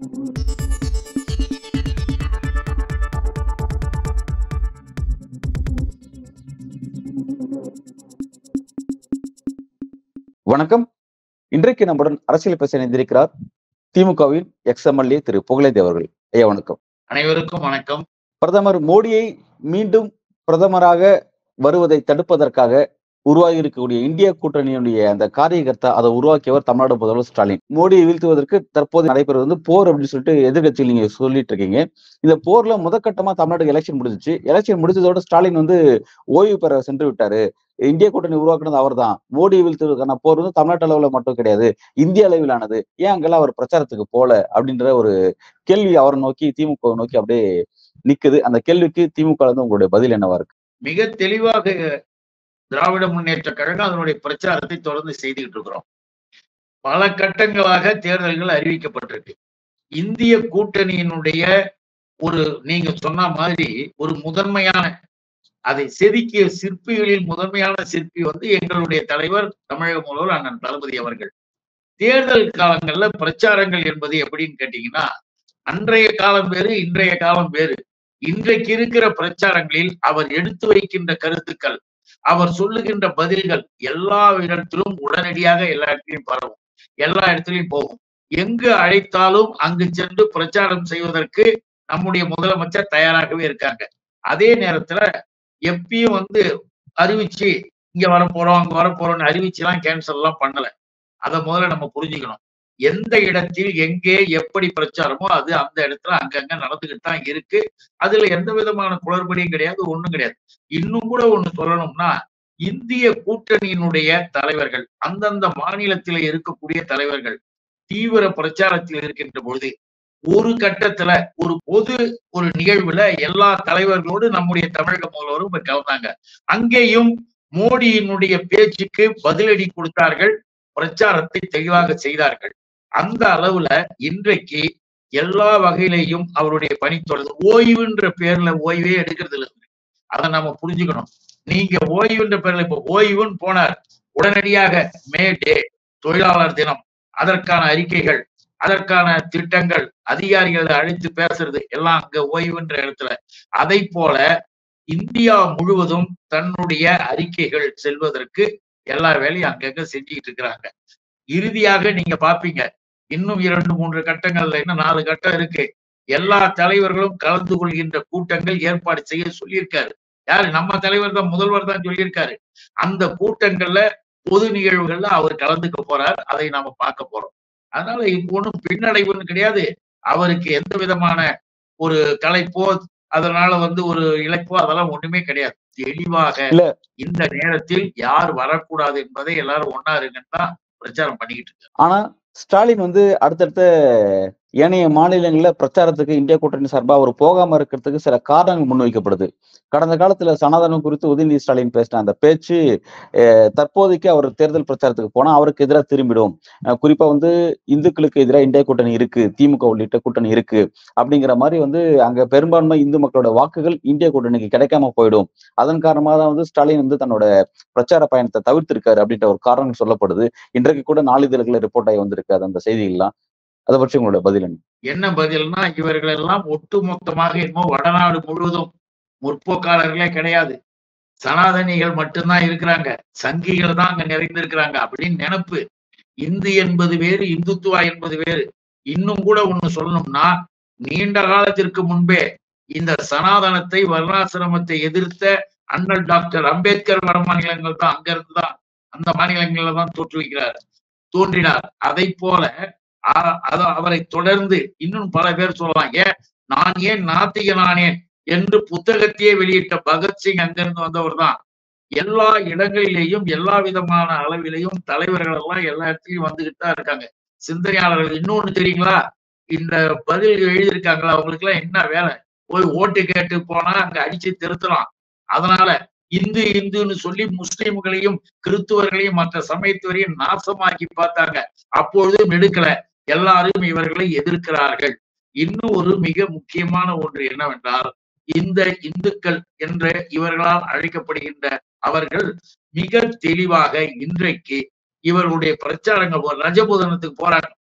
வணக்கம் இன்றைக்கு நம்முடன் அரசியல் பேச இணைந்திருக்கிறார் திமுகவின் எக்ஸ்எம்எல்ஏ திரு புகழேந்தி அவர்கள் ஐயா வணக்கம் அனைவருக்கும் வணக்கம் பிரதமர் மோடியை மீண்டும் பிரதமராக வருவதை தடுப்பதற்காக உருவாகி இருக்கக்கூடிய இந்திய கூட்டணியுடைய அந்த காரியகர்த்தா அதை உருவாக்கியவர் தமிழ்நாடு முதல்வர் ஸ்டாலின் மோடியை வீழ்த்துவதற்கு தற்போது நடைபெறுவது வந்து போர் அப்படின்னு சொல்லிட்டு எதிர்கட்சியில் நீங்க சொல்லிட்டு இருக்கீங்க இந்த போர்ல முதற்கட்டமா தமிழ்நாடு எலெக்ஷன் முடிஞ்சிச்சு எலெக்ஷன் முடிஞ்சதோட ஸ்டாலின் வந்து ஓய்வு பெற சென்று விட்டாரு இந்திய கூட்டணி உருவாக்குனது அவர்தான் மோடியை வீழ்த்துவதற்கான போர் வந்து தமிழ்நாட்டு அளவுல மட்டும் கிடையாது இந்திய அளவிலானது ஏன் அங்கெல்லாம் அவர் பிரச்சாரத்துக்கு போல அப்படின்ற ஒரு கேள்வி அவரை நோக்கி திமுக நோக்கி அப்படியே நிக்குது அந்த கேள்விக்கு திமுக வந்து உங்களுடைய பதில் என்னவா இருக்கு மிக தெளிவாக திராவிட முன்னேற்ற கழகம் அதனுடைய பிரச்சாரத்தை தொடர்ந்து செய்துகிட்டு இருக்கிறோம் பல கட்டங்களாக தேர்தல்கள் அறிவிக்கப்பட்டிருக்கு இந்திய கூட்டணியினுடைய ஒரு நீங்க சொன்ன மாதிரி ஒரு முதன்மையான அதை செதுக்கிய சிற்பிகளில் முதன்மையான சிற்பி வந்து எங்களுடைய தலைவர் தமிழக முதல்வர் அண்ணன் தளபதி அவர்கள் தேர்தல் காலங்கள்ல பிரச்சாரங்கள் என்பது எப்படின்னு கேட்டீங்கன்னா அன்றைய காலம் வேறு இன்றைய காலம் வேறு இன்றைக்கு இருக்கிற பிரச்சாரங்களில் அவர் எடுத்து வைக்கின்ற கருத்துக்கள் அவர் சொல்லுகின்ற பதில்கள் எல்லா இடத்திலும் உடனடியாக எல்லா இடத்திலையும் பரவும் எல்லா இடத்திலையும் போகும் எங்கு அழைத்தாலும் அங்கு சென்று பிரச்சாரம் செய்வதற்கு நம்முடைய முதலமைச்சர் தயாராகவே இருக்காங்க அதே நேரத்துல எப்பயும் வந்து அறிவிச்சு இங்க வர போறோம் அங்க வர போறோம்னு அறிவிச்சு எல்லாம் கேன்சல் எல்லாம் பண்ணல அதை முதல்ல நம்ம புரிஞ்சுக்கணும் எந்த இடத்தில் எங்கே எப்படி பிரச்சாரமோ அது அந்த இடத்துல அங்கங்க நடந்துகிட்டு தான் இருக்கு அதுல எந்த விதமான குளறுபடியும் கிடையாது ஒண்ணும் கிடையாது இன்னும் கூட ஒண்ணு சொல்லணும்னா இந்திய கூட்டணியினுடைய தலைவர்கள் அந்தந்த மாநிலத்தில இருக்கக்கூடிய தலைவர்கள் தீவிர பிரச்சாரத்தில் இருக்கின்ற பொழுது ஒரு கட்டத்துல ஒரு பொது ஒரு நிகழ்வுல எல்லா தலைவர்களோடு நம்முடைய தமிழக முதல்வரும் போய் கலந்தாங்க அங்கேயும் மோடியினுடைய பேச்சுக்கு பதிலடி கொடுத்தார்கள் பிரச்சாரத்தை தெளிவாக செய்தார்கள் அந்த அளவுல இன்றைக்கு எல்லா வகையிலையும் அவருடைய பணி தொடர்ந்து ஓய்வுன்ற பேர்ல ஓய்வே எடுக்கிறது இல்லை அதை நம்ம புரிஞ்சுக்கணும் நீங்க ஓய்வுன்ற பேர்ல இப்ப ஓய்வுன்னு போனார் உடனடியாக மே டே தொழிலாளர் தினம் அதற்கான அறிக்கைகள் அதற்கான திட்டங்கள் அதிகாரிகளை அழைத்து பேசுறது எல்லாம் அங்க ஓய்வுன்ற இடத்துல அதை போல இந்தியா முழுவதும் தன்னுடைய அறிக்கைகள் செல்வதற்கு எல்லா வேலையும் அங்கங்க செஞ்சுக்கிட்டு இருக்கிறாங்க இறுதியாக நீங்க பாப்பீங்க இன்னும் இரண்டு மூன்று கட்டங்கள்ல இன்னும் நாலு கட்டம் இருக்கு எல்லா தலைவர்களும் கலந்து கொள்கின்ற கூட்டங்கள் ஏற்பாடு செய்ய சொல்லியிருக்காரு யாரு நம்ம தலைவர் தான் முதல்வர் தான் சொல்லியிருக்காரு அந்த கூட்டங்கள்ல பொது நிகழ்வுகள்ல அவர் கலந்துக்க போறார் அதை நாம பார்க்க போறோம் அதனால இப்போ ஒன்றும் பின்னடைவுன்னு கிடையாது அவருக்கு எந்த விதமான ஒரு கலைப்போ அதனால வந்து ஒரு இழைப்போ அதெல்லாம் ஒண்ணுமே கிடையாது தெளிவாக இல்ல. இந்த நேரத்தில் யார் வரக்கூடாது என்பதை எல்லாரும் ஒன்னா இருங்கன்னு தான் பிரச்சாரம் பண்ணிக்கிட்டு இருக்காரு ஆனா ஸ்டாலின் வந்து அடுத்தடுத்த ஏனைய மாநிலங்கள்ல பிரச்சாரத்துக்கு இந்திய கூட்டணி சார்பா அவர் போகாம இருக்கிறதுக்கு சில காரணங்கள் முன்வைக்கப்படுது கடந்த காலத்துல சனாதனம் குறித்து உதயநிதி ஸ்டாலின் பேசின அந்த பேச்சு அஹ், தற்போதைக்கு அவர் தேர்தல் பிரச்சாரத்துக்கு போனா அவருக்கு எதிராக திரும்பிடும் அஹ், குறிப்பா வந்து இந்துக்களுக்கு எதிராக இந்திய கூட்டணி இருக்கு திமுக உள்ளிட்ட கூட்டணி இருக்கு அப்படிங்கிற மாதிரி வந்து அங்க பெரும்பான்மை இந்து மக்களோட வாக்குகள் இந்திய கூட்டணிக்கு கிடைக்காம போயிடும் அதன் காரணமாக தான் வந்து ஸ்டாலின் வந்து தன்னோட பிரச்சார பயணத்தை தவிர்த்திருக்காரு அப்படின்ற ஒரு காரணம் சொல்லப்படுது இன்றைக்கு கூட நாளிதழ்களை ரிப்போர்ட் ஆகி வந்திருக்கு அது அந்த செய்திகள்லாம் அதை பற்றி உங்களோட பதில் என்ன என்ன பதில்னா இவர்கள் எல்லாம் ஒட்டுமொத்தமாக என்னமோ வடநாடு முழுவதும் முற்போக்காளர்களே கிடையாது சனாதனிகள் மட்டும்தான் இருக்கிறாங்க சங்கிகள் தான் அங்க நிறைந்திருக்கிறாங்க அப்படின்னு நினைப்பு இந்து என்பது வேறு இந்துத்துவா என்பது வேறு இன்னும் கூட ஒண்ணு சொல்லணும்னா நீண்ட காலத்திற்கு முன்பே இந்த சனாதனத்தை வர்ணாசிரமத்தை எதிர்த்த அண்ணல் டாக்டர் அம்பேத்கர் வட மாநிலங்கள் தான் அங்க இருந்து தான் அந்த மாநிலங்கள்ல தான் தோற்றுவிக்கிறார் தோன்றினார் அதை போல அ- அத- அவரை தொடர்ந்து இன்னும் பல பேர் சொல்லலாம் ஏன் நான் ஏன் நாத்திகனானேன் என்று புத்தகத்தையே வெளியிட்ட பகத்சிங் அங்கிருந்து வந்தவர் தான் எல்லா இடங்களிலேயும் எல்லா விதமான அளவிலையும் தலைவர்கள் எல்லாம் எல்லா இடத்துலயும் வந்துகிட்டு தான் இருக்காங்க சிந்தனையாளர்கள் இன்னொன்னு தெரியுங்களா இந்த பதில் எழுதியிருக்காங்களா அவங்களுக்கு எல்லாம் என்ன வேலை போய் ஓட்டு கேட்டு போனா அங்க அடிச்சு திருத்தலாம் அதனால இந்து இந்துன்னு சொல்லி முஸ்லிம்களையும் கிறிஸ்துவர்களையும் மற்ற சமயத்துவரையும் நாசமாக்கி பார்த்தாங்க அப்பொழுதும் எடுக்கல எல்லாரும் இவர்களை எதிர்க்கிறார்கள் இன்னும் ஒரு மிக முக்கியமான ஒன்று என்னவென்றால் இந்த இந்துக்கள் என்ற இவர்களால் அழைக்கப்படுகின்ற அவர்கள் மிக தெளிவாக இன்றைக்கு இவர்களுடைய பிரச்சாரங்கள் ஒரு ரஜபுதனத்துக்கு போறாங்க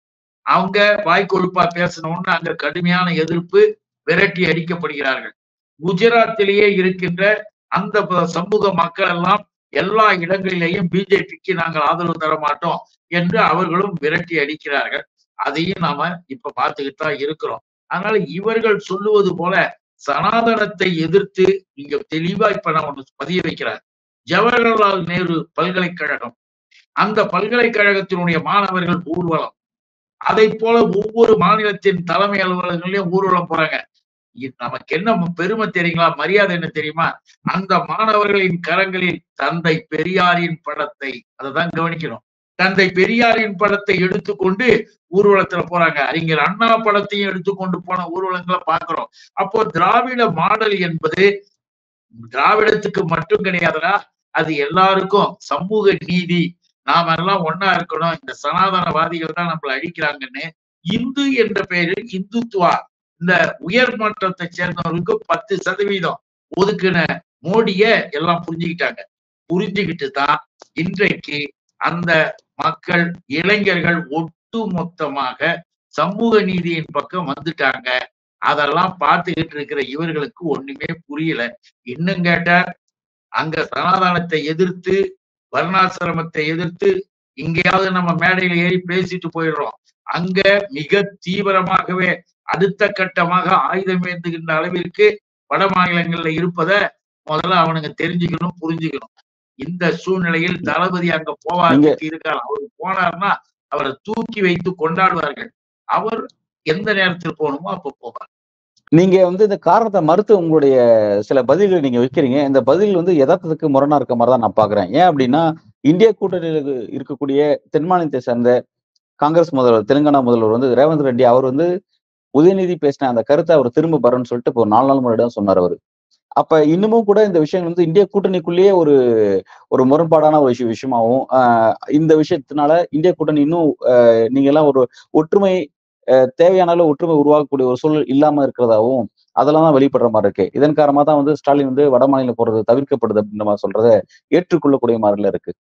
அவங்க வாய்க்கொழுப்பா பேசணும்னு அங்க கடுமையான எதிர்ப்பு விரட்டி அடிக்கப்படுகிறார்கள் குஜராத்திலேயே இருக்கின்ற அந்த ப- சமூக மக்கள் எல்லாம் எல்லா இடங்களிலேயும் பிஜேபிக்கு நாங்கள் ஆதரவு தர மாட்டோம் என்று அவர்களும் விரட்டி அடிக்கிறார்கள் அதையும் நாம இப்ப பார்த்துக்கிட்டு தான் இருக்கிறோம் அதனால இவர்கள் சொல்லுவது போல சனாதனத்தை எதிர்த்து நீங்க தெளிவா இப்ப நான் ஒண்ணு பதிய வைக்கிறேன் ஜவஹர்லால் நேரு பல்கலைக்கழகம் அந்த பல்கலைக்கழகத்தினுடைய மாணவர்கள் ஊர்வலம் அதை போல ஒவ்வொரு மாநிலத்தின் தலைமை அலுவலகங்களையும் ஊர்வலம் போறாங்க இது நமக்கு என்ன பெருமை தெரியுங்களா மரியாதை என்ன தெரியுமா அந்த மாணவர்களின் கரங்களில் தந்தை பெரியாரின் படத்தை அதை கவனிக்கணும் தந்தை பெரியாரின் படத்தை எடுத்துக்கொண்டு ஊர்வலத்துல போறாங்க அறிஞர் அண்ணா படத்தையும் எடுத்துக்கொண்டு போன ஊர்வலங்களை பார்க்கிறோம் அப்போ திராவிட மாடல் என்பது திராவிடத்துக்கு மட்டும் கிடையாதுடா அது எல்லாருக்கும் சமூக நீதி நாம எல்லாம் ஒண்ணா இருக்கணும் இந்த சனாதனவாதிகள் தான் நம்மளை அழிக்கிறாங்கன்னு இந்து என்ற பெயரில் இந்துத்துவா இந்த உயர்மட்டத்தை சேர்ந்தவர்களுக்கு பத்து சதவீதம் ஒதுக்குன மோடிய எல்லாம் புரிஞ்சுக்கிட்டாங்க புரிஞ்சுக்கிட்டு தான் இன்றைக்கு அந்த மக்கள் இளைஞர்கள் ஒட்டு மொத்தமாக சமூக நீதியின் பக்கம் வந்துட்டாங்க அதெல்லாம் பார்த்துக்கிட்டு இருக்கிற இவர்களுக்கு ஒண்ணுமே புரியல இன்னும் கேட்டா அங்க சனாதனத்தை எதிர்த்து வர்ணாசிரமத்தை எதிர்த்து இங்கேயாவது நம்ம மேடையில ஏறி பேசிட்டு போயிடுறோம் அங்க மிக தீவிரமாகவே அடுத்த கட்டமாக ஆயுதம் ஏந்துகின்ற அளவிற்கு வட மாநிலங்கள்ல இருப்பத முதல்ல அவனுங்க தெரிஞ்சுக்கணும் புரிஞ்சுக்கணும் இந்த சூழ்நிலையில் தளபதி அங்க போவாருக்கு இருக்கார் அவர் போனார்னா அவரை தூக்கி வைத்து கொண்டாடுவார்கள் அவர் எந்த நேரத்தில் போகணுமோ அப்ப போவார் நீங்க வந்து இந்த காரணத்தை மறுத்து உங்களுடைய சில பதில்களை நீங்க வைக்கிறீங்க இந்த பதில் வந்து யதார்த்தத்துக்கு முரணா இருக்க மாதிரி தான் நான் பாக்குறேன் ஏன் அப்படின்னா இந்திய கூட்டணியில் இருக்கக்கூடிய தென் மாநிலத்தை சேர்ந்த காங்கிரஸ் முதல்வர் தெலுங்கானா முதல்வர் வந்து ரேவந்த் ரெட்டி அவர் வந்து உதயநிதி பேசின அந்த கருத்தை அவர் திரும்ப பெறன்னு சொல்லிட்டு இப்போ நாலு நாள் முன்னாடி சொன்னார் அவர் அப்ப இன்னமும் கூட இந்த விஷயங்கள் வந்து இந்திய கூட்டணிக்குள்ளேயே ஒரு ஒரு முரண்பாடான ஒரு விஷயம் விஷயமாவும் ஆஹ் இந்த விஷயத்தினால இந்திய கூட்டணி இன்னும் ஆஹ் நீங்க எல்லாம் ஒரு ஒற்றுமை தேவையான அளவு ஒற்றுமை உருவாக்கக்கூடிய ஒரு சூழல் இல்லாம இருக்கிறதாவும் அதெல்லாம் தான் வெளிப்படுற மாதிரி இருக்கு இதன் காரணமா தான் வந்து ஸ்டாலின் வந்து வட மாநிலம் போறது தவிர்க்கப்படுது அப்படின்ற மாதிரி சொல்றத ஏற்றுக்கொள்ளக்கூடிய மாதிரில இருக்கு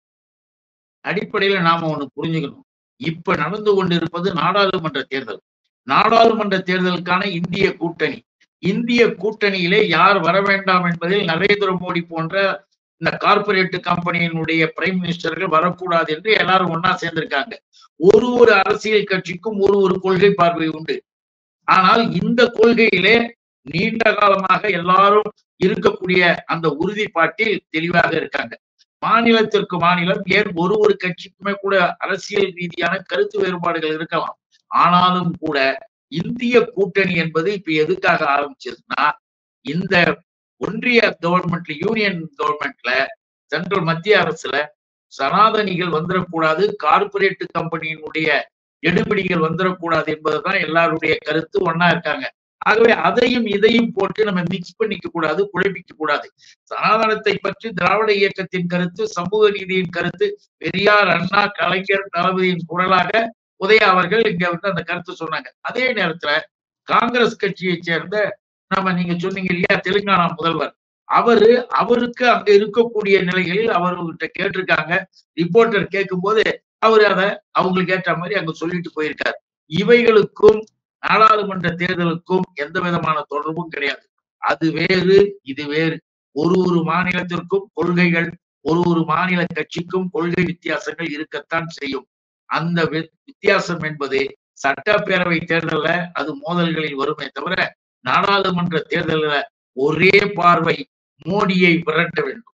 அடிப்படையில நாம ஒண்ணு புரிஞ்சுக்கணும் இப்ப நடந்து கொண்டிருப்பது நாடாளுமன்ற தேர்தல் நாடாளுமன்ற தேர்தலுக்கான இந்திய கூட்டணி இந்திய கூட்டணியிலே யார் வர வேண்டாம் என்பதில் நரேந்திர மோடி போன்ற இந்த கார்பரேட் கம்பெனியினுடைய பிரைம் மினிஸ்டர்கள் வரக்கூடாது என்று எல்லாரும் ஒன்னா சேர்ந்திருக்காங்க ஒரு ஒரு அரசியல் கட்சிக்கும் ஒரு ஒரு கொள்கை பார்வை உண்டு ஆனால் இந்த கொள்கையிலே நீண்ட காலமாக எல்லாரும் இருக்கக்கூடிய அந்த உறுதிப்பாட்டில் தெளிவாக இருக்காங்க மாநிலத்திற்கு மாநிலம் ஏன் ஒரு ஒரு கட்சிக்குமே கூட அரசியல் ரீதியான கருத்து வேறுபாடுகள் இருக்கலாம் ஆனாலும் கூட இந்திய கூட்டணி என்பது இப்ப எதுக்காக ஆரம்பிச்சதுன்னா இந்த ஒன்றிய கவர்மெண்ட்ல யூனியன் கவர்மெண்ட்ல சென்ட்ரல் மத்திய அரசுல சனாதனிகள் வந்துடக்கூடாது கார்பரேட் கம்பெனியினுடைய எடுபிடிகள் வந்துடக்கூடாது என்பதுதான் எல்லாருடைய கருத்து ஒன்னா இருக்காங்க ஆகவே அதையும் இதையும் போட்டு நம்ம மிக்ஸ் பண்ணிக்க கூடாது குழப்பிக்க கூடாது சனாதனத்தை பற்றி திராவிட இயக்கத்தின் கருத்து சமூக நீதியின் கருத்து பெரியார் அண்ணா கலைஞர் தளபதியின் குரலாக உதயா அவர்கள் இங்க வந்து அந்த கருத்து சொன்னாங்க அதே நேரத்துல காங்கிரஸ் கட்சியை சேர்ந்த நம்ம நீங்க சொன்னீங்க இல்லையா தெலுங்கானா முதல்வர் அவரு அவருக்கு அங்க இருக்கக்கூடிய நிலைகளில் அவர்கிட்ட கேட்டிருக்காங்க ரிப்போர்ட்டர் கேட்கும் போது அவர் அத அவங்களுக்கு ஏற்ற மாதிரி அங்க சொல்லிட்டு போயிருக்காரு இவைகளுக்கும் நாடாளுமன்ற தேர்தலுக்கும் எந்த விதமான தொடர்பும் கிடையாது அது வேறு இது வேறு ஒரு ஒரு மாநிலத்திற்கும் கொள்கைகள் ஒரு ஒரு மாநில கட்சிக்கும் கொள்கை வித்தியாசங்கள் இருக்கத்தான் செய்யும் அந்த வித்தியாசம் என்பது சட்டப்பேரவை தேர்தல்ல அது மோதல்களில் வருமே தவிர நாடாளுமன்ற தேர்தலில் ஒரே பார்வை மோடியை விரட்ட வேண்டும்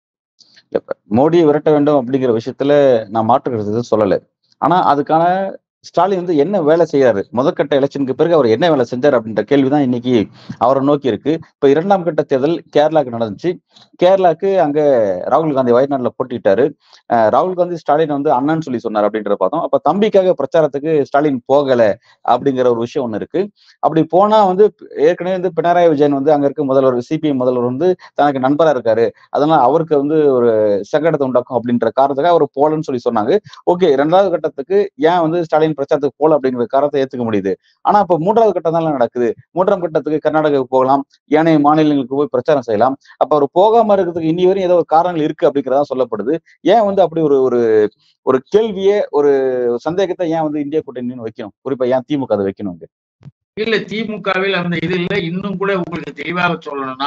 மோடியை விரட்ட வேண்டும் அப்படிங்கிற விஷயத்துல நான் மாற்றுக்கிறது எதுவும் சொல்லலை ஆனா அதுக்கான ஸ்டாலின் வந்து என்ன வேலை செய்யறாரு முதற்கட்ட எலெக்ஷனுக்கு பிறகு அவர் என்ன வேலை செஞ்சார் அப்படின்ற கேள்விதான் இன்னைக்கு அவரை நோக்கி இருக்கு இப்ப இரண்டாம் கட்ட தேர்தல் கேரளாக்கு நடந்துச்சு கேரளாக்கு அங்க ராகுல் காந்தி வயநாடுல போட்டிட்டாரு ராகுல் காந்தி ஸ்டாலின் வந்து அண்ணன் சொல்லி சொன்னார் அப்படின்றத பார்த்தோம் அப்ப தம்பிக்காக பிரச்சாரத்துக்கு ஸ்டாலின் போகல அப்படிங்கிற ஒரு விஷயம் ஒண்ணு இருக்கு அப்படி போனா வந்து ஏற்கனவே வந்து பினராயி விஜயன் வந்து அங்க இருக்க முதல்வர் சிபிஎம் முதல்வர் வந்து தனக்கு நண்பரா இருக்காரு அதனால அவருக்கு வந்து ஒரு சங்கடத்தை உண்டாக்கும் அப்படின்ற காரணத்துக்காக அவர் போலன்னு சொல்லி சொன்னாங்க ஓகே ரெண்டாவது கட்டத்துக்கு ஏன் வந்து ஸ்டாலின் ஸ்டாலின் பிரச்சாரத்துக்கு போல அப்படிங்கிற காரணத்தை ஏத்துக்க முடியுது ஆனா இப்ப மூன்றாவது கட்டம் தான் நடக்குது மூன்றாம் கட்டத்துக்கு கர்நாடகாவுக்கு போகலாம் ஏனைய மாநிலங்களுக்கு போய் பிரச்சாரம் செய்யலாம் அப்ப அவர் போகாம இருக்கிறதுக்கு இனி வரையும் ஏதோ ஒரு காரணங்கள் இருக்கு அப்படிங்கிறதா சொல்லப்படுது ஏன் வந்து அப்படி ஒரு ஒரு ஒரு கேள்வியே ஒரு சந்தேகத்தை ஏன் வந்து இந்திய கூட்டணின்னு வைக்கணும் குறிப்பா ஏன் திமுக அதை வைக்கணும் இங்க? இல்ல திமுகவில் அந்த இது இல்ல இன்னும் கூட உங்களுக்கு தெளிவாக சொல்லணும்னா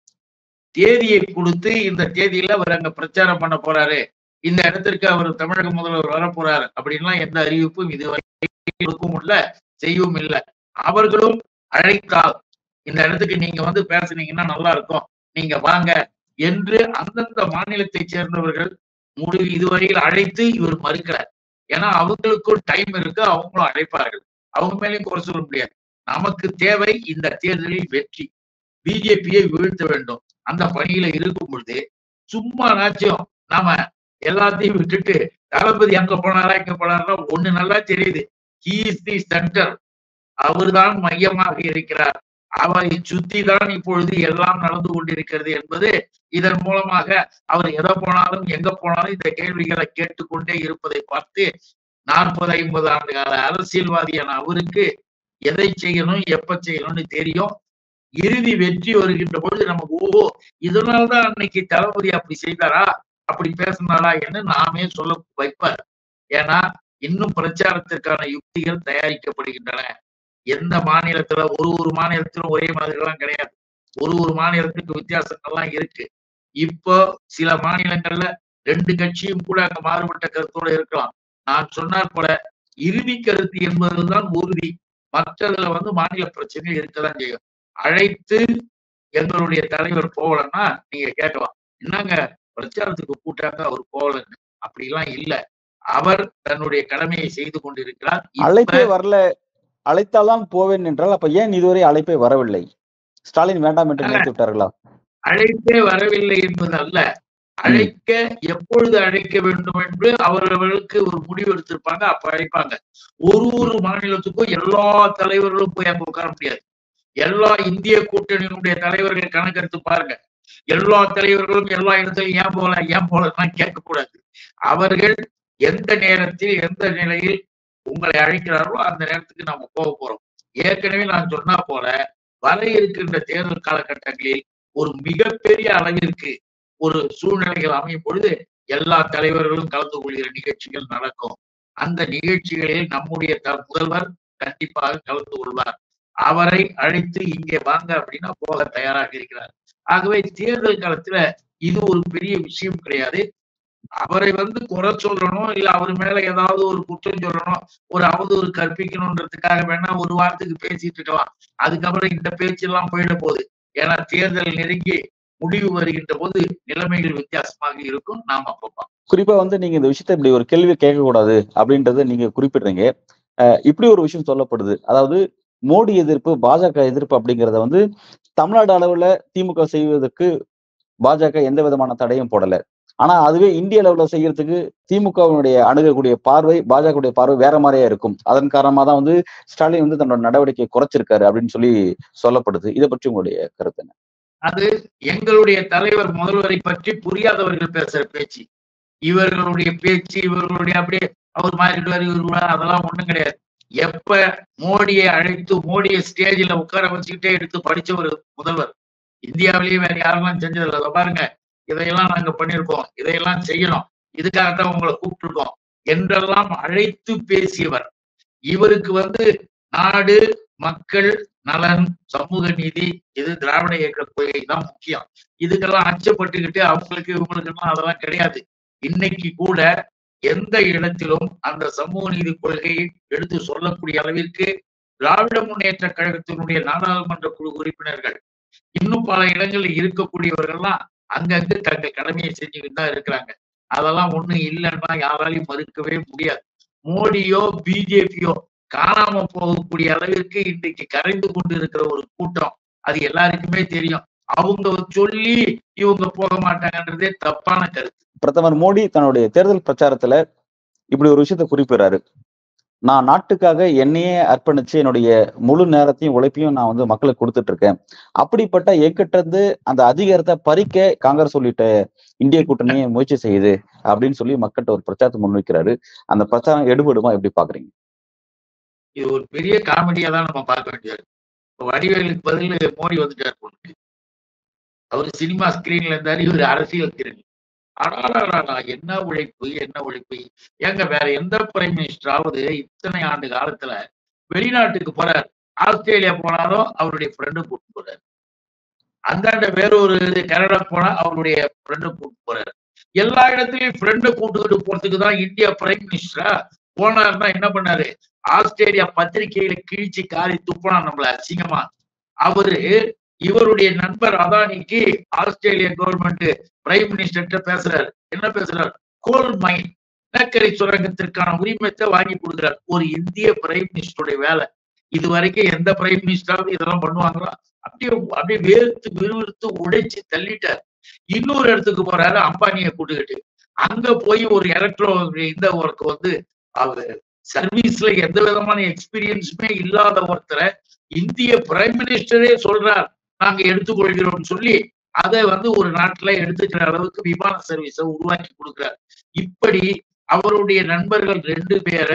தேதியை கொடுத்து இந்த தேதியில அவர் அங்க பிரச்சாரம் பண்ண போறாரு இந்த இடத்திற்கு அவர் தமிழக முதல்வர் வர போறாரு அப்படின்லாம் எந்த அறிவிப்பும் இதுவரை கொடுக்கவும் இல்ல செய்யவும் இல்லை அவர்களும் அழைத்தால் இந்த இடத்துக்கு நீங்க வந்து பேசுனீங்கன்னா நல்லா இருக்கும் நீங்க வாங்க என்று அந்தந்த மாநிலத்தை சேர்ந்தவர்கள் முடிவு இதுவரையில் அழைத்து இவர் மறுக்கிறார் ஏன்னா அவங்களுக்கும் டைம் இருக்கு அவங்களும் அழைப்பார்கள் அவங்க மேலேயும் குறை சொல்ல முடியாது நமக்கு தேவை இந்த தேர்தலில் வெற்றி பிஜேபியை வீழ்த்த வேண்டும் அந்த பணியில இருக்கும் பொழுது சும்மா நாச்சும் நாம எல்லாத்தையும் விட்டுட்டு தளபதி அங்க போனாரா இங்க போனாரா ஒண்ணு நல்லா தெரியுது ஹி இஸ் தி சென்டர் அவர்தான் மையமாக இருக்கிறார் அவரை சுத்தி தான் இப்பொழுது எல்லாம் நடந்து கொண்டிருக்கிறது என்பது இதன் மூலமாக அவர் எதை போனாலும் எங்க போனாலும் இந்த கேள்விகளை கேட்டுக்கொண்டே இருப்பதை பார்த்து நாற்பது ஐம்பது ஆண்டு கால அரசியல்வாதியான அவருக்கு எதை செய்யணும் எப்ப செய்யணும்னு தெரியும் இறுதி வெற்றி வருகின்ற பொழுது நமக்கு ஓஹோ இதனால்தான் அன்னைக்கு தளபதி அப்படி செய்தாரா அப்படி பேசினாரா என்று நாமே சொல்ல வைப்பார் ஏன்னா இன்னும் பிரச்சாரத்திற்கான யுக்திகள் தயாரிக்கப்படுகின்றன எந்த மாநிலத்துல ஒரு ஒரு மாநிலத்திலும் ஒரே மாதிரி எல்லாம் கிடையாது ஒரு ஒரு மாநிலத்துக்கு வித்தியாசங்கள்லாம் இருக்கு இப்போ சில மாநிலங்கள்ல ரெண்டு கட்சியும் கூட அங்க மாறுபட்ட கருத்தோட இருக்கலாம் நான் சொன்னார் போல இறுதி கருத்து என்பதுதான் உறுதி மற்றதுல வந்து மாநில பிரச்சனை இருக்கதான் செய்யும் அழைத்து எங்களுடைய தலைவர் போகலன்னா நீங்க கேட்கலாம் என்னங்க பிரச்சாரத்துக்கு கூட்டாங்க அவர் போகலன்னு அப்படிலாம் இல்ல அவர் தன்னுடைய கடமையை செய்து கொண்டிருக்கிறார் இப்ப அழைப்பே வரல அழைத்தால்தான் போவேன் என்றால் அப்ப ஏன் இதுவரை அழைப்பே வரவில்லை ஸ்டாலின் வேண்டாம் என்று நினைத்து விட்டார்களா அழைப்பே வரவில்லை என்பது அல்ல அழைக்க எப்பொழுது அழைக்க வேண்டும் என்று அவர்களுக்கு ஒரு முடிவு எடுத்திருப்பாங்க அப்ப அழைப்பாங்க ஒரு ஒரு மாநிலத்துக்கும் எல்லா தலைவர்களும் போய் அங்க உட்கார முடியாது எல்லா இந்திய கூட்டணியினுடைய தலைவர்கள் கணக்கெடுத்து பாருங்க எல்லா தலைவர்களும் எல்லா இடத்துலயும் ஏன் போல ஏன் போலாம் கேட்கக்கூடாது அவர்கள் எந்த நேரத்தில் எந்த நிலையில் உங்களை அழைக்கிறார்களோ அந்த நேரத்துக்கு நாம போக போறோம் ஏற்கனவே நான் சொன்னா போல வர இருக்கின்ற தேர்தல் காலகட்டங்களில் ஒரு மிகப்பெரிய அளவிற்கு ஒரு சூழ்நிலைகள் அமையும் பொழுது எல்லா தலைவர்களும் கலந்து கொள்கிற நிகழ்ச்சிகள் நடக்கும் அந்த நிகழ்ச்சிகளில் நம்முடைய த- முதல்வர் கண்டிப்பாக கலந்து கொள்வார் அவரை அழைத்து இங்கே வாங்க அப்படின்னா போக தயாராக இருக்கிறார் ஆகவே தேர்தல் காலத்துல இது ஒரு பெரிய விஷயம் கிடையாது அவரை வந்து குறை சொல்லணும் இல்ல அவர் மேல ஏதாவது ஒரு குற்றம் சொல்லணும் ஒரு அவதூறு கற்பிக்கணுன்றதுக்காக வேணா ஒரு வாரத்துக்கு பேசிட்டு இருக்கலாம் அதுக்கப்புறம் இந்த பேச்செல்லாம் போயிட போகுது ஏன்னா தேர்தல் நெருங்கி முடிவு வருகின்ற போது நிலைமைகள் வித்தியாசமாக இருக்கும் நாம் அப்ப பார்ப்போம். குறிப்பா வந்து நீங்க இந்த விஷயத்த இப்படி ஒரு கேள்வி கேட்கக்கூடாது அப்படின்றத நீங்க குறிப்பிடுறீங்க அஹ் இப்படி ஒரு விஷயம் சொல்லப்படுது அதாவது மோடி எதிர்ப்பு பாஜக எதிர்ப்பு அப்படிங்கறத வந்து தமிழ்நாடு அளவுல திமுக செய்வதற்கு பாஜக எந்த விதமான தடையும் போடல ஆனா அதுவே இந்திய அளவுல செய்யறதுக்கு திமுகவினுடைய அணுகக்கூடிய பார்வை பாஜகவுடைய பார்வை வேற மாதிரியா இருக்கும் அதன் காரணமா தான் வந்து ஸ்டாலின் வந்து தன்னோட நடவடிக்கையை குறைச்சிருக்காரு அப்படின்னு சொல்லி சொல்லப்படுது இதை பற்றி உங்களுடைய கருத்து என்ன அது எங்களுடைய தலைவர் முதல்வரை பற்றி புரியாதவர்கள் பேசுற பேச்சு இவர்களுடைய பேச்சு இவர்களுடைய அப்படியே அவர் மாறிடுவார் இவர் அதெல்லாம் ஒண்ணும் கிடையாது எப்ப மோடியை அழைத்து மோடியை ஸ்டேஜில் உட்கார வச்சுக்கிட்டே எடுத்து படிச்ச ஒரு முதல்வர் இந்தியாவிலேயே வேற யாரெல்லாம் செஞ்சதில்லை அதை பாருங்க இதையெல்லாம் நாங்க பண்ணியிருக்கோம் இதையெல்லாம் செய்யணும் இதுக்காகத்தான் உங்களை கூப்பிட்டுருக்கோம் என்றெல்லாம் அழைத்து பேசியவர் இவருக்கு வந்து நாடு மக்கள் நலன் சமூக நீதி இது திராவிட இயக்க கொள்கை தான் முக்கியம் இதுக்கெல்லாம் அச்சப்பட்டுக்கிட்டு அவங்களுக்கு இவங்களுக்கெல்லாம் அதெல்லாம் கிடையாது இன்னைக்கு கூட எந்த இடத்திலும் அந்த சமூக நீதி கொள்கையை எடுத்து சொல்லக்கூடிய அளவிற்கு திராவிட முன்னேற்ற கழகத்தினுடைய நாடாளுமன்ற குழு உறுப்பினர்கள் இன்னும் பல இடங்களில் இருக்கக்கூடியவர்கள்லாம் அங்கங்க தங்கள் கடமையை செஞ்சுக்கிட்டு தான் இருக்கிறாங்க அதெல்லாம் ஒண்ணும் இல்லைன்னா யாராலையும் மறுக்கவே முடியாது மோடியோ பிஜேபியோ காணாம போகக்கூடிய அளவிற்கு இன்றைக்கு கரைந்து கொண்டு இருக்கிற ஒரு கூட்டம் அது எல்லாருக்குமே தெரியும் அவங்க சொல்லி இவங்க போக மாட்டாங்கன்றதே தப்பான கருத்து பிரதமர் மோடி தன்னுடைய தேர்தல் பிரச்சாரத்துல இப்படி ஒரு விஷயத்த குறிப்பிடுறாரு நான் நாட்டுக்காக என்னையே அர்ப்பணிச்சு என்னுடைய முழு நேரத்தையும் உழைப்பையும் நான் வந்து மக்களுக்கு கொடுத்துட்டு இருக்கேன் அப்படிப்பட்ட இயக்கத்திலிருந்து அந்த அதிகாரத்தை பறிக்க காங்கிரஸ் உள்ளிட்ட இந்திய கூட்டணியை முயற்சி செய்யுது அப்படின்னு சொல்லி மக்கள்கிட்ட ஒரு பிரச்சாரத்தை முன்வைக்கிறாரு அந்த பிரச்சாரம் எடுபடுமா எப்படி பாக்குறீங்க இது ஒரு பெரிய காமெடியா தான் நம்ம பார்க்க வேண்டியது இப்ப வடிவேலுக்கு பதில் மோடி வந்துட்டார் பொண்ணு அவர் சினிமா ஸ்கிரீன்ல இருந்தாரு இவர் அரசியல் திறன் அடாடாடா என்ன உழைப்பு என்ன உழைப்பு ஏங்க வேற எந்த பிரைம் மினிஸ்டராவது இத்தனை ஆண்டு காலத்துல வெளிநாட்டுக்கு போறார் ஆஸ்திரேலியா போனாலும் அவருடைய ஃப்ரெண்டு கூட்டு போறாரு அந்தாண்ட வேற ஒரு இது கனடா போனா அவருடைய ஃப்ரெண்டு கூட்டு போறாரு எல்லா இடத்துலயும் ஃப்ரெண்டை கூட்டுக்கிட்டு போறதுக்கு தான் இந்தியா பிரைம் மினிஸ்டரா போனாருன்னா என்ன பண்ணாரு ஆஸ்திரேலியா பத்திரிகையில கிழிச்சு காரி துப்புனா நம்மள அசிங்கமா அவரு இவருடைய நண்பர் அதானிக்கு ஆஸ்திரேலிய கவர்மெண்ட் பிரைம் மினிஸ்டர் பேசுறாரு என்ன பேசுறாரு கோல் மைன் நிலக்கரி சுரங்கத்திற்கான உரிமத்தை வாங்கி கொடுக்குறாரு ஒரு இந்திய பிரைம் மினிஸ்டருடைய வேலை இது வரைக்கும் எந்த பிரைம் மினிஸ்டராவது இதெல்லாம் பண்ணுவாங்களா அப்படியே அப்படியே வேர்த்து விறுவிறுத்து உடைச்சு தள்ளிட்டார் இன்னொரு இடத்துக்கு போறாரு அம்பானியை கூட்டுக்கிட்டு அங்க போய் ஒரு எலக்ட்ரோ இந்த ஒர்க் வந்து அவர் சர்வீஸ்ல எந்த விதமான எக்ஸ்பீரியன்ஸுமே இல்லாத ஒருத்தரை இந்திய பிரைம் மினிஸ்டரே சொல்றார் நாங்க எடுத்துக்கொள்கிறோம் சொல்லி அதை வந்து ஒரு நாட்டுல எடுத்துக்கிற அளவுக்கு விமான சர்வீஸை உருவாக்கி கொடுக்கிறார் இப்படி அவருடைய நண்பர்கள் ரெண்டு பேரை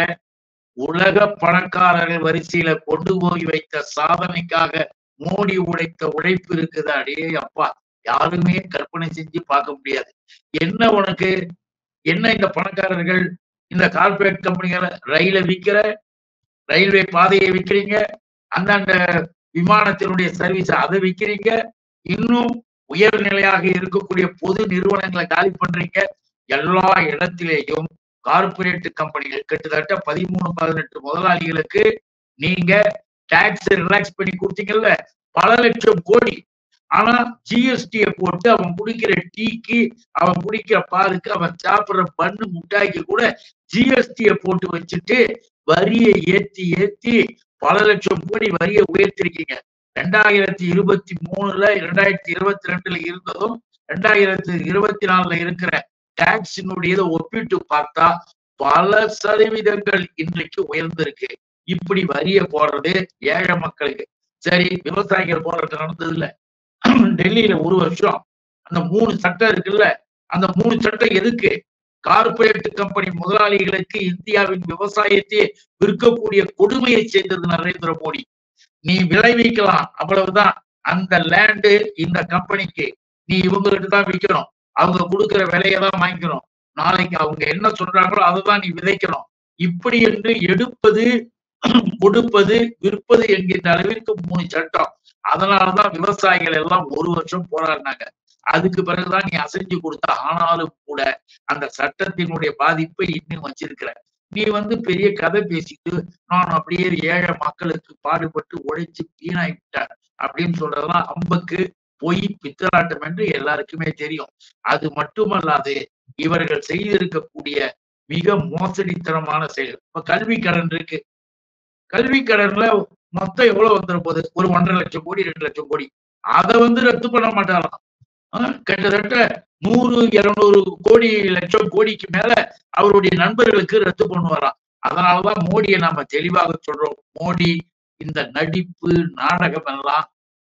உலக பணக்காரர்கள் வரிசையில கொண்டு போய் வைத்த சாதனைக்காக மோடி உழைத்த உழைப்பு இருக்குது அடே அப்பா யாருமே கற்பனை செஞ்சு பார்க்க முடியாது என்ன உனக்கு என்ன இந்த பணக்காரர்கள் இந்த கார்பரேட் கம்பெனிகளை ரயிலை விற்கிற ரயில்வே பாதையை விற்கிறீங்க அந்தாண்ட விமானத்தினுடைய சர்வீஸ் அதை விற்கிறீங்க இன்னும் உயர்நிலையாக இருக்கக்கூடிய பொது நிறுவனங்களை காலி பண்றீங்க எல்லா இடத்திலேயும் கார்பரேட் கம்பெனிகள் கிட்டத்தட்ட பதிமூணு பதினெட்டு முதலாளிகளுக்கு நீங்க டாக்ஸ் ரிலாக்ஸ் பண்ணி கொடுத்தீங்கல்ல பல லட்சம் கோடி ஆனா ஜிஎஸ்டிய போட்டு அவன் குடிக்கிற டீக்கு அவன் குடிக்கிற பாலுக்கு அவன் சாப்பிடுற பண்ணு முட்டாய்க்கு கூட ஜிஎஸ்டிய போட்டு வச்சுட்டு வரியை ஏத்தி ஏத்தி பல லட்சம் கோடி வரியை உயர்த்திருக்கீங்க ரெண்டாயிரத்தி இருபத்தி மூணுல ரெண்டாயிரத்தி இருபத்தி ரெண்டுல இருந்ததும் ரெண்டாயிரத்தி இருபத்தி நாலுல இருக்கிற டாக்ஸினுடையதை ஒப்பிட்டு பார்த்தா பல சதவீதங்கள் இன்றைக்கு உயர்ந்திருக்கு இப்படி வரிய போடுறது ஏழை மக்களுக்கு சரி விவசாயிகள் போராட்டம் நடந்தது இல்ல டெல்லியில ஒரு வருஷம் அந்த மூணு சட்டம் இருக்குல்ல அந்த மூணு சட்டம் எதுக்கு கார்பரேட் கம்பெனி முதலாளிகளுக்கு இந்தியாவின் விவசாயத்தை விற்கக்கூடிய கொடுமையை செய்தது நரேந்திர மோடி நீ விளைவிக்கலாம் அவ்வளவுதான் அந்த லேண்டு இந்த கம்பெனிக்கு நீ இவங்ககிட்ட தான் விற்கணும் அவங்க கொடுக்கிற விலையை தான் வாங்கிக்கணும் நாளைக்கு அவங்க என்ன சொல்றாங்களோ அதை தான் நீ விதைக்கணும் இப்படி என்று எடுப்பது கொடுப்பது விற்பது என்கின்ற அளவிற்கு மூணு சட்டம் அதனாலதான் விவசாயிகள் எல்லாம் ஒரு வருஷம் போராடினாங்க அதுக்கு பிறகுதான் நீ அசைஞ்சு கொடுத்த ஆனாலும் கூட அந்த சட்டத்தினுடைய பாதிப்பை இன்னும் வச்சிருக்கிற நீ வந்து பெரிய கதை பேசிட்டு நான் அப்படியே ஏழை மக்களுக்கு பாடுபட்டு உழைச்சு வீணாயிட்டேன் அப்படின்னு சொல்றதெல்லாம் அம்பக்கு பொய் பித்தலாட்டம் என்று எல்லாருக்குமே தெரியும் அது மட்டுமல்லாது இவர்கள் செய்திருக்கக்கூடிய மிக மோசடித்தனமான செயல் இப்ப கல்வி கடன் இருக்கு கல்வி கடன்ல மொத்தம் எவ்வளவு வந்துடும் போகுது ஒரு ஒன்றரை லட்சம் கோடி ரெண்டு லட்சம் கோடி அதை வந்து ரத்து பண்ண மாட்டாராம் ஆஹ் கிட்டத்தட்ட நூறு இருநூறு கோடி லட்சம் கோடிக்கு மேல அவருடைய நண்பர்களுக்கு ரத்து பண்ணுவாராம் அதனாலதான் மோடியை நாம தெளிவாக சொல்றோம் மோடி இந்த நடிப்பு நாடகம் எல்லாம்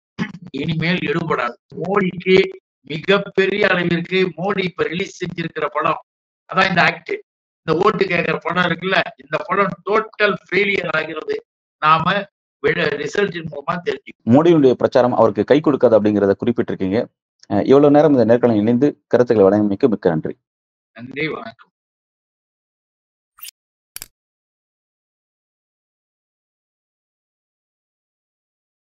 இனிமேல் எடுபடாது மோடிக்கு மிகப்பெரிய அளவிற்கு மோடி இப்ப ரிலீஸ் செஞ்சிருக்கிற படம் அதான் இந்த ஆக்ட் இந்த ஓட்டு கேட்கிற படம் இருக்குல்ல இந்த படம் டோட்டல் ஃபெயிலியர் ஆகிறது நாம ரிசல்ட்டின் மூலமா தெரிஞ்சுக்கணும் மோடியுடைய பிரச்சாரம் அவருக்கு கை கொடுக்காது அப்படிங்கிறத குறிப்பிட்டிருக்கீங்க அஹ் இவ்வளவு நேரம் இந்த நேர்காணல் இணைந்து கருத்துக்களை வழங்கியமைக்கு மிக்க நன்றி நன்றி வணக்கம்